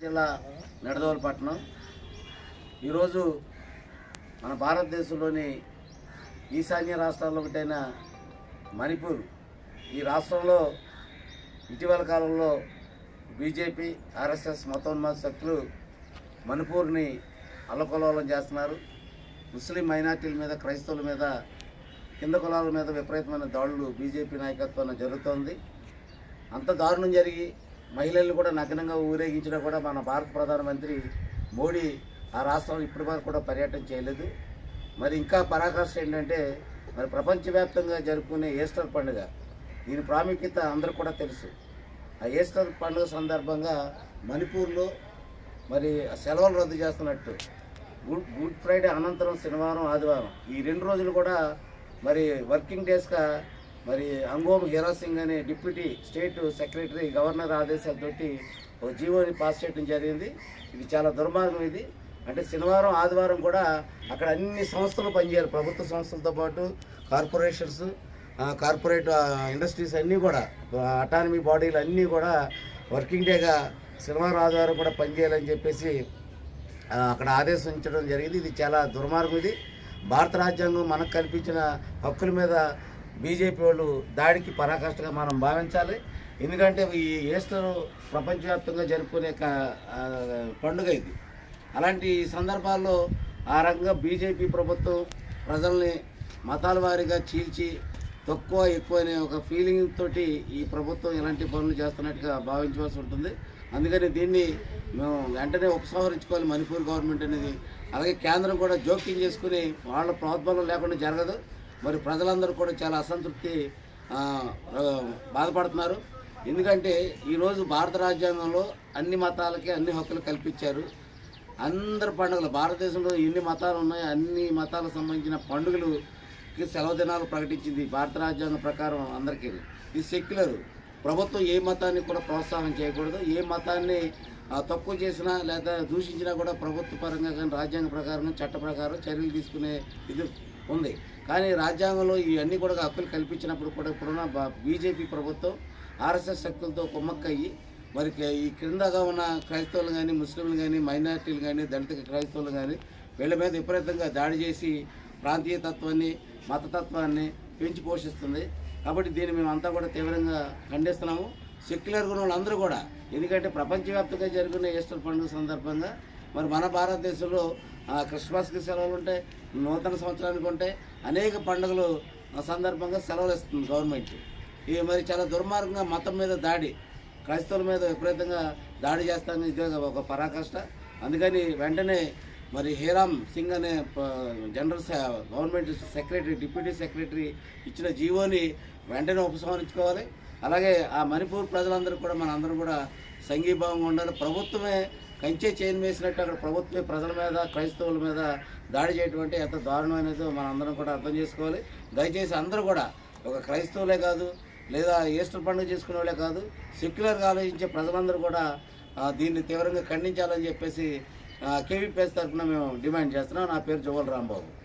జిల్లా నిడదవలపట్నం ఈరోజు మన భారతదేశంలోని ఈశాన్య రాష్ట్రాల్లో ఒకటైన మణిపూర్ ఈ రాష్ట్రంలో ఇటీవల కాలంలో బీజేపీ ఆర్ఎస్ఎస్ మతోన్మాద శక్తులు మణిపూర్ని అల్లకొల్లోలం చేస్తున్నారు ముస్లిం మైనార్టీల మీద క్రైస్తవుల మీద కింద కులాల మీద విపరీతమైన దాడులు బీజేపీ నాయకత్వాన్ని జరుగుతోంది అంత దారుణం జరిగి మహిళలను కూడా నగ్నంగా ఊరేగించినా కూడా మన భారత ప్రధానమంత్రి మోడీ ఆ రాష్ట్రంలో ఇప్పటి వరకు కూడా పర్యటన చేయలేదు మరి ఇంకా పరాకాష్ట ఏంటంటే మరి ప్రపంచవ్యాప్తంగా జరుపుకునే ఈస్టర్ పండుగ దీని ప్రాముఖ్యత అందరూ కూడా తెలుసు ఆ ఈస్టర్ పండుగ సందర్భంగా మణిపూర్లో మరి సెలవులు రద్దు చేస్తున్నట్టు గుడ్ గుడ్ ఫ్రైడే అనంతరం శనివారం ఆదివారం ఈ రెండు రోజులు కూడా మరి వర్కింగ్ డేస్గా మరి అంగోమ్ హీరా సింగ్ అనే డిప్యూటీ స్టేట్ సెక్రటరీ గవర్నర్ ఆదేశాలతోటి ఒక జీవోని పాస్ చేయడం జరిగింది ఇది చాలా దుర్మార్గం ఇది అంటే శనివారం ఆదివారం కూడా అక్కడ అన్ని సంస్థలు పనిచేయాలి ప్రభుత్వ సంస్థలతో పాటు కార్పొరేషన్స్ ఆ, కార్పొరేట్ ఆ, ఇండస్ట్రీస్ అన్నీ కూడా అటానమీ బాడీలు అన్నీ కూడా వర్కింగ్ డేగా శనివారం ఆదివారం కూడా పనిచేయాలని చెప్పేసి ఆ, అక్కడ ఆదేశించడం జరిగింది ఇది చాలా దుర్మార్గం ఇది భారత రాజ్యాంగం మనకు కల్పించిన హక్కుల మీద బీజేపీ వాళ్ళు దాడికి పరాకాష్ఠగా మనం భావించాలి ఎందుకంటే ఈ ఈస్టర్ ప్రపంచవ్యాప్తంగా జరుపుకునే క- ఆ, పండుగ ఇది అలాంటి సందర్భాల్లో ఆ రకంగా బీజేపీ ప్రభుత్వం ప్రజల్ని మతాల వారీగా చీల్చి తక్కువ ఎక్కువ అనే ఒక ఫీలింగ్ తోటి ఈ ప్రభుత్వం ఇలాంటి పనులు చేస్తున్నట్టుగా భావించవలసి ఉంటుంది అందుకని దీన్ని మేము వెంటనే ఉపసంహరించుకోవాలి మణిపూర్ గవర్నమెంట్ అనేది అలాగే కేంద్రం కూడా జోక్యం చేసుకుని వాళ్ళ ప్రోద్బలం లేకుండా జరగదు మరి ప్రజలందరూ కూడా చాలా అసంతృప్తి ఆ, ఆ, బాధపడుతున్నారు ఎందుకంటే ఈరోజు భారత రాజ్యాంగంలో అన్ని మతాలకి అన్ని హక్కులు కల్పించారు అందరి పండుగలు భారతదేశంలో ఎన్ని మతాలు ఉన్నాయో అన్ని మతాలకు సంబంధించిన పండుగలుకి సెలవు దినాలు ప్రకటించింది భారత రాజ్యాంగం ప్రకారం అందరికీ ఇది సెక్యులర్ ప్రభుత్వం ఏ మతాన్ని కూడా ప్రోత్సాహం చేయకూడదు ఏ మతాన్ని ఆ, తక్కువ చేసినా లేదా దూషించినా కూడా ప్రభుత్వ పరంగా కానీ రాజ్యాంగ ప్రకారం చట్ట ప్రకారం చర్యలు తీసుకునే ఇది ఉంది కానీ రాజ్యాంగంలో ఇవన్నీ కూడా హక్కులు కల్పించినప్పుడు కూడా ఇప్పుడున్న బీజేపీ ప్రభుత్వం ఆర్ఎస్ఎస్ శక్తులతో కుమ్మక్కయ్యి మరి క- ఈ క్రిందగా ఉన్న క్రైస్తవులు కానీ ముస్లింలు కానీ మైనార్టీలు కానీ దళిత క్రైస్తవులు కానీ వీళ్ళ మీద విపరీతంగా దాడి చేసి ప్రాంతీయ తత్వాన్ని మతతత్వాన్ని పెంచి పోషిస్తుంది కాబట్టి దీన్ని మేమంతా కూడా తీవ్రంగా ఖండిస్తున్నాము సెక్యులర్ ఉన్న వాళ్ళందరూ కూడా ఎందుకంటే ప్రపంచవ్యాప్తంగా జరుగుతున్న ఈస్టర్ పండుగ సందర్భంగా మరి మన భారతదేశంలో ఆ, క్రిస్మస్కి సెలవులు ఉంటాయి నూతన సంవత్సరానికి ఉంటాయి అనేక పండుగలు ఆ, సందర్భంగా సెలవులు ఇస్తుంది గవర్నమెంట్ ఇది మరి చాలా దుర్మార్గంగా మతం మీద దాడి క్రైస్తవుల మీద విపరీతంగా దాడి చేస్తానని ఇదే ఒక పరాకాష్ట అందుకని వెంటనే మరి హేరామ్ సింగ్ అనే ప- జనరల్ సె- గవర్నమెంట్ సెక్రటరీ డిప్యూటీ సెక్రటరీ ఇచ్చిన జీవోని వెంటనే ఉపసంహరించుకోవాలి అలాగే ఆ మణిపూర్ ప్రజలందరూ కూడా మన అందరం కూడా సంఘీభావంగా ఉండాలి ప్రభుత్వమే కంచే చైన్ వేసినట్టు అక్కడ ప్రభుత్వమే ప్రజల మీద క్రైస్తవుల మీద దాడి చేయటం అంటే ఎంత దారుణమైనదో మనం అందరం కూడా అర్థం చేసుకోవాలి దయచేసి అందరూ కూడా ఒక క్రైస్తవులే కాదు లేదా ఈస్టర్ పండుగ చేసుకునే వాళ్ళే కాదు సెక్యులర్గా ఆలోచించే ప్రజలందరూ కూడా ఆ, దీన్ని తీవ్రంగా ఖండించాలని చెప్పేసి కేవీపీఎస్ తరఫున మేము డిమాండ్ చేస్తున్నాం నా పేరు జువల్ రాంబాబు